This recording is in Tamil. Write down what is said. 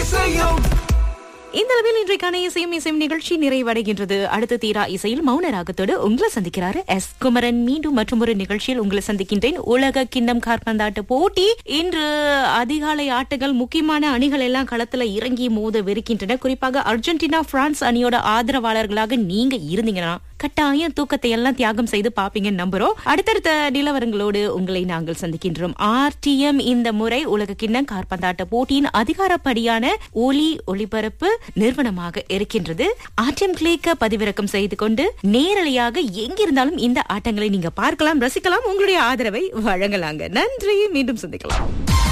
இசையும் இந்த அளவில் இன்றைக்கான இசையும் இசையும் நிகழ்ச்சி நிறைவடைகின்றது அடுத்த தீரா இசையில் மௌன ராகத்தோடு உங்களை சந்திக்கிறாரு எஸ் குமரன் மீண்டும் மற்றும் ஒரு நிகழ்ச்சியில் உங்களை சந்திக்கின்றேன் உலக கிண்ணம் காற்பந்தாட்ட போட்டி இன்று அதிகாலை ஆட்டங்கள் முக்கியமான அணிகள் எல்லாம் களத்துல இறங்கி மோதவிருக்கின்றன குறிப்பாக அர்ஜென்டினா பிரான்ஸ் அணியோட ஆதரவாளர்களாக நீங்க இருந்தீங்கன்னா கட்டாயம் தூக்கத்தை எல்லாம் தியாகம் செய்து பாப்பீங்கன்னு நம்புறோம் அடுத்தடுத்த நிலவரங்களோடு உங்களை நாங்கள் சந்திக்கின்றோம் ஆர்டிஎம் இந்த முறை உலக கிண்ணம் காற்பந்தாட்ட போட்டியின் அதிகாரப்படியான ஒலி ஒளிபரப்பு நிறுவனமாக இருக்கின்றது ஆர்டிஎம் கிளிக்க பதிவிறக்கம் செய்து கொண்டு நேரலையாக எங்கிருந்தாலும் இந்த ஆட்டங்களை நீங்க பார்க்கலாம் ரசிக்கலாம் உங்களுடைய ஆதரவை வழங்கலாங்க நன்றி மீண்டும் சந்திக்கலாம்